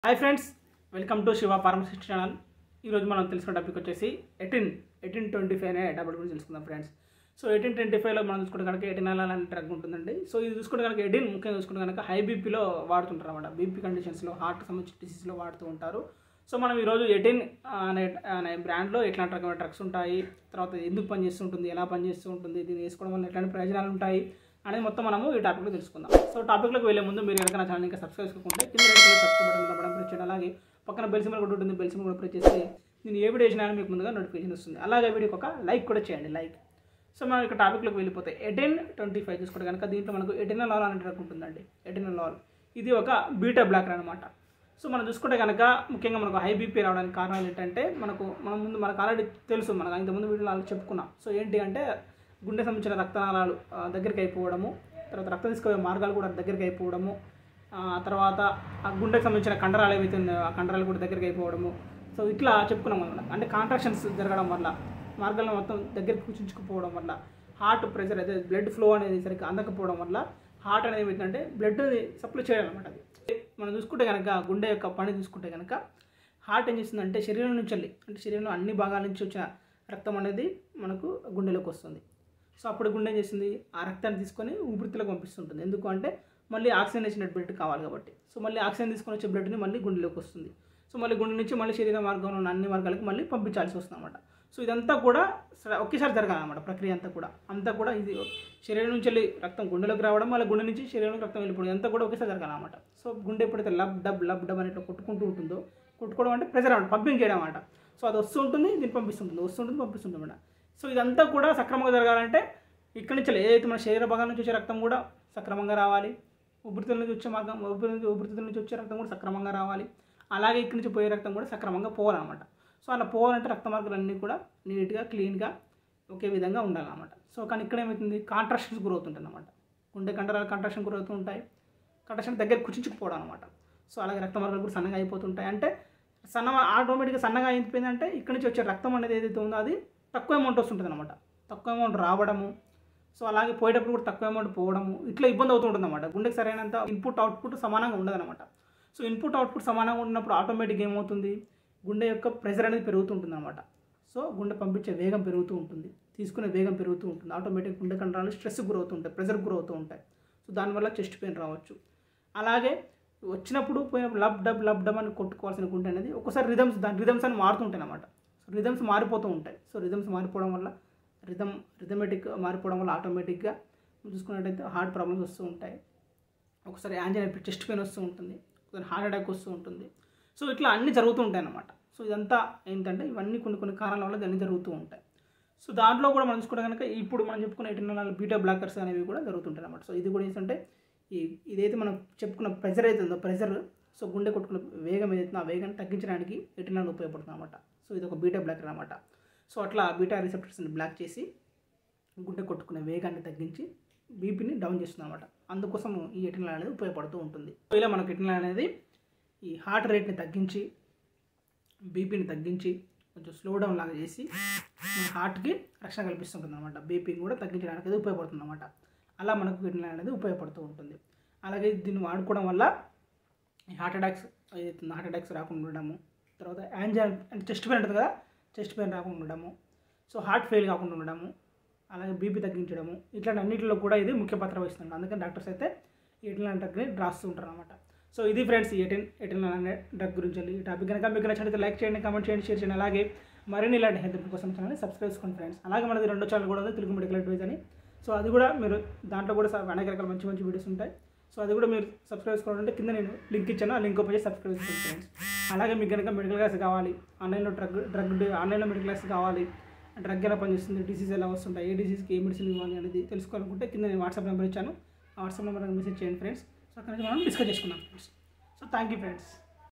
hi friends welcome to Shiva pharmacist channel ఈరోజు మనం తెలుసుకున్న టాపిక్ వచ్చేసి ఎయిటీన్ ఎయిటీన్ ట్వంటీ ఫైవ్ అనే టాపిక్ గురించి తెలుసుకుందాం ఫ్రెండ్స్ సో ఎయిటీన్ ట్వంటీ ఫైవ్లో మనం చూసుకుంటే కనుక ఎయిటీన్ అనే డ్రగ్ ఉంటుందండి సో ఇది చూసుకుంటే కనుక ఎయిటీన్ ముఖ్యంగా చూసుకుంటే కనుక హై బీపీలో వాడుతుంటారు అనమాట బీపీ కండిషన్స్లో హార్ట్ సంబంధించిన డిసీజ్లో వాడుతూ ఉంటారు సో మనం ఈరోజు ఎయిటీన్ అనే అనే బ్రాండ్లో ఎట్లాంటి రకమైన డ్రగ్స్ ఉంటాయి తర్వాత ఎందుకు పనిచేస్తూ ఉంటుంది ఎలా పనిచేస్తూ ఉంటుంది దీన్ని వేసుకోవడం వల్ల ఎట్లాంటి ప్రయోజనాలు ఉంటాయి అనేది మొత్తం మనము ఈ టాపిక్లో తెలుసుకుందాం సో టాపిక్లోకి వెళ్ళే ముందు మీరు కనుక నా ఛానల్ ఇంకా సబ్స్క్రైబ్ చేసుకుంటే కింద రెడ్ కలర్ సబ్స్క్రైబ్ బటన్ దబ్బడం ప్రెస్ చేయండి అలాగే పక్కన బెల్ సింబల్ కూడా ఉంటుంది బెల్ సింబల్ కూడా ప్రెస్ చేస్తే నేను ఏ వీడియో చేసినా మీకు ముందుగా నోటిఫికేషన్ వస్తుంది అలాగే వీడియోకి ఒక లైక్ కూడా చేయండి లైక్ సో మనం ఇక టాపిక్లోకి వెళ్ళిపోతే ఎయిటీన్ ట్వంటీ ఫైవ్ చూసుకుంటే కనుక దీంట్లో మనకు ఎయిటీన్ లాల్ అనే డ్రగ్ ఉంటుందండి ఎయిటీన్ లాల్ ఇది ఒక బీటా బ్లాక్ అనమాట సో మనం చూసుకుంటే కనుక ముఖ్యంగా మనకు హై బీపీ రావడానికి కారణాలు ఏంటంటే మనకు మనం ముందు మనకు ఆల్రెడీ తెలుసు మనకు ఇంతకుముందు వీడియోలో ఆల్రెడీ చెప్పుకున్నాం సో ఏంటి అంటే గుండె సంబంధించిన రక్తనాళాలు ఆ, దగ్గరికి అయిపోవడము తర్వాత రక్తం తీసుకుపోయే మార్గాలు కూడా దగ్గరికి అయిపోవడము ఆ తర్వాత ఆ గుండెకి సంబంధించిన కండరాలు ఏవైతే ఉన్నాయో ఆ కండరాలు కూడా దగ్గరికి అయిపోవడము సో ఇట్లా చెప్పుకున్నాం అనమాట అంటే కాంట్రాక్షన్స్ జరగడం వల్ల మార్గాలను మొత్తం దగ్గరికి కూర్చుకుపోవడం వల్ల హార్ట్ ప్రెషర్ అయితే బ్లడ్ ఫ్లో అనేది సరిగ్గా అందకపోవడం వల్ల హార్ట్ అనేది ఏమవుతుందంటే బ్లడ్ సప్లై చేయడం అనమాట అది మనం చూసుకుంటే కనుక గుండె యొక్క పని చూసుకుంటే కనుక హార్ట్ ఏం చేస్తుందంటే శరీరం నుంచి వెళ్ళి అంటే శరీరంలో అన్ని భాగాల నుంచి వచ్చిన రక్తం అనేది మనకు గుండెలోకి వస్తుంది సో అప్పుడు గుండె ఏం చేస్తుంది ఆ రక్తాన్ని తీసుకొని ఊపిరితిత్తులకు పంపిస్తుంటుంది ఎందుకు అంటే మళ్ళీ ఆక్సిజన్ ఇచ్చిన బ్లడ్ కావాలి కాబట్టి సో మళ్ళీ ఆక్సిజన్ తీసుకొని వచ్చే బ్లడ్ని మళ్ళీ గుండెలోకి వస్తుంది సో మళ్ళీ గుండె నుంచి మళ్ళీ శరీర మార్గంలో ఉన్న అన్ని మార్గాలకు మళ్ళీ పంపించాల్సి వస్తుంది అనమాట సో ఇదంతా కూడా స- ఒకేసారి జరగాలన్నమాట ప్రక్రియ అంతా కూడా అంతా కూడా ఇది శరీరం నుంచి వెళ్ళి రక్తం గుండెలోకి రావడం మళ్ళీ గుండె నుంచి శరీరంలోకి రక్తం వెళ్ళిపోవడం ఇదంతా కూడా ఒకేసారి జరగాలన్నమాట సో గుండె ఎప్పుడైతే లబ్ డబ్ లబ్ డబ్ అని ఇట్లా కొట్టుకుంటూ ఉంటుందో కొట్టుకోవడం అంటే ప్రెజర్ అనమాట పంపింగ్ చేయడం అనమాట సో అది వస్తుంటుంది దీన్ని పంపిస్తుంటుంది వస్తుంటుంది పంపిస్తుంటుంది అనమాట సో ఇదంతా కూడా సక్రమంగా జరగాలంటే ఇక్కడి నుంచి ఏదైతే మన శరీర భాగాల నుంచి వచ్చే రక్తం కూడా సక్రమంగా రావాలి ఊపిరితిత్తుల నుంచి వచ్చే మార్గం ఊపిరి నుంచి ఊపిరితిత్తుల నుంచి వచ్చే రక్తం కూడా సక్రమంగా రావాలి అలాగే ఇక్కడి నుంచి పోయే రక్తం కూడా సక్రమంగా పోవాలన్నమాట సో అలా పోవాలంటే రక్త మార్గాలు అన్నీ కూడా నీట్గా క్లీన్గా ఒకే విధంగా ఉండాలన్నమాట సో కానీ ఇక్కడ ఏమవుతుంది కాంట్రాక్షన్స్ గ్రోత్ ఉంటుంది అనమాట గుండె కండరాలు కాంట్రాక్షన్ గ్రోత్ ఉంటాయి కంట్రాక్షన్ దగ్గర కుచించుకుపోవడం అనమాట సో అలాగే రక్త మార్గాలు కూడా సన్నగా అయిపోతుంటాయి అంటే సన్న ఆటోమేటిక్గా సన్నగా అయిపోయిందంటే ఇక్కడి నుంచి వచ్చే రక్తం అనేది ఏదైతే ఉందో అది తక్కువ అమౌంట్ వస్తుంటుంది అనమాట తక్కువ అమౌంట్ రావడము సో అలాగే పోయేటప్పుడు కూడా తక్కువ అమౌంట్ పోవడము ఇట్లా ఇబ్బంది అవుతూ ఉంటుంది అనమాట గుండెకి సరైనంత ఇన్పుట్ అవుట్పుట్ సమానంగా ఉండదన్నమాట సో ఇన్పుట్ అవుట్పుట్ సమానంగా ఉన్నప్పుడు ఆటోమేటిక్గా ఏమవుతుంది గుండె యొక్క ప్రెషర్ అనేది పెరుగుతుంటుంది అనమాట సో గుండె పంపించే వేగం పెరుగుతూ ఉంటుంది తీసుకునే వేగం పెరుగుతూ ఉంటుంది ఆటోమేటిక్ గుండె కండరాలు స్ట్రెస్ గురవుతూ ఉంటాయి ప్రెషర్ గురవుతూ ఉంటాయి సో దానివల్ల చెస్ట్ పెయిన్ రావచ్చు అలాగే వచ్చినప్పుడు పోయినప్పుడు లబ్ డబ్ లబ్ డబ్ అని కొట్టుకోవాల్సిన గుండె అనేది ఒక్కోసారి రిథమ్స్ దాని రిథమ్స్ అని మారుతుంటాయి అనమాట సో రిథమ్స్ మారిపోతూ ఉంటాయి సో రిథమ్స్ మారిపోవడం వల్ల రిథమ్ రిథమెటిక్ మారిపోవడం వల్ల ఆటోమేటిక్గా చూసుకున్నట్టయితే హార్ట్ ప్రాబ్లమ్స్ వస్తూ ఉంటాయి ఒకసారి యాంజైనా చెస్ట్ పెయిన్ వస్తూ ఉంటుంది ఒకసారి హార్ట్ అటాక్ వస్తూ ఉంటుంది సో ఇట్లా అన్నీ జరుగుతూ ఉంటాయి అన్నమాట సో ఇదంతా ఏంటంటే ఇవన్నీ కొన్ని కొన్ని కారణాల వల్ల ఇవన్నీ జరుగుతూ ఉంటాయి సో దాంట్లో కూడా మనం చూసుకుంటే కనుక ఇప్పుడు మనం చెప్పుకున్న ఎయిటీన్ బీటా బ్లాకర్స్ అనేవి కూడా జరుగుతుంటాయి అన్నమాట సో ఇది కూడా ఏంటంటే ఈ ఇదైతే మనం చెప్పుకున్న ప్రెజర్ అయితే ఉందో ప్రెజర్ సో గుండె కొట్టుకున్న వేగం ఏదైతే ఆ వేగాన్ని తగ్గించడానికి ఎయిటీన్ ఉపయోగపడుతుంది అనమాట సో ఇది ఒక బీటా బ్లాకర్ అనమాట సో అట్లా బీటా రిసెప్టర్స్ని బ్లాక్ చేసి గుండె కొట్టుకునే వేగాన్ని తగ్గించి బీపీని డౌన్ చేస్తుంది అనమాట అందుకోసం ఈ ఎటినల్ అనేది ఉపయోగపడుతూ ఉంటుంది సో ఇలా మనకు ఎటినల్ అనేది ఈ హార్ట్ రేట్ని తగ్గించి బీపీని తగ్గించి కొంచెం స్లో డౌన్ లాగా చేసి మన హార్ట్కి రక్షణ కల్పిస్తుంటుంది అనమాట బీపీని కూడా తగ్గించడానికి అది ఉపయోగపడుతుంది అనమాట అలా మనకు ఎటినల్ అనేది ఉపయోగపడుతూ ఉంటుంది అలాగే దీన్ని వాడుకోవడం వల్ల ఈ హార్ట్ అటాక్స్ ఏదైతే హార్ట్ అటాక్స్ రాకుండా ఉండడము తర్వాత యాంజైన్ అంటే చెస్ట్ పెయిన్ ఉంటుంది కదా చెస్ట్ పెయిన్ రాకుండా ఉండడము సో హార్ట్ ఫెయిల్ కాకుండా ఉండడము అలాగే బీపీ తగ్గించడము ఇట్లాంటి అన్నింటిలో కూడా ఇది ముఖ్య పాత్ర వహిస్తుంది అందుకని డాక్టర్స్ అయితే ఎయిటీన్ డ్రగ్ని రాస్తూ ఉంటారు అనమాట సో ఇది ఫ్రెండ్స్ ఎయిటీన్ ఎయిటీన్ అనే డ్రగ్ గురించి వెళ్ళి ఈ టాపిక్ కనుక మీకు నచ్చినట్లయితే లైక్ చేయండి కామెంట్ చేయండి షేర్ చేయండి అలాగే మరిన్ని ఇలాంటి హెల్త్ కోసం ఛానల్ సబ్స్క్రైబ్ చేసుకోండి ఫ్రెండ్స్ అలాగే మనది రెండో ఛానల్ కూడా ఉంది తెలుగు మెడికల్ అడ్వైజ్ అని సో అది కూడా మీరు దాంట్లో కూడా స- అనేక రకాల మంచి మంచి వీడియోస్ ఉంటాయి సో అది కూడా మీరు సబ్స్క్రైబ్ చేసుకోవాలంటే కింద నేను లింక్ ఇచ్చాను ఆ లింక్ ఓపెన్ చేసి సబ్స్క్రైబ్ చేసుకోండి ఫ్రెండ్స్ అలాగే మీకు కనుక మెడికల్ క్లాస్ కావాలి ఆన్లైన్లో డ్రగ్ డ్రగ్ ఆన్లైన్లో మెడికల్ క్లాస్ కావాలి డ్రగ్ ఎలా పనిచేస్తుంది డిసీజ్ ఎలా వస్తుంటాయి ఏ డిసీజ్కి ఏ మెడిసిన్ ఇవ్వాలి అనేది తెలుసుకోవాలనుకుంటే కింద నేను వాట్సాప్ నెంబర్ ఇచ్చాను ఆ వాట్సాప్ నెంబర్ మెసేజ్ చేయండి ఫ్రెండ్స్ సో అక్కడ నుంచి మనం డిస్కస్ చేసుకున్నాం friends so thank you friends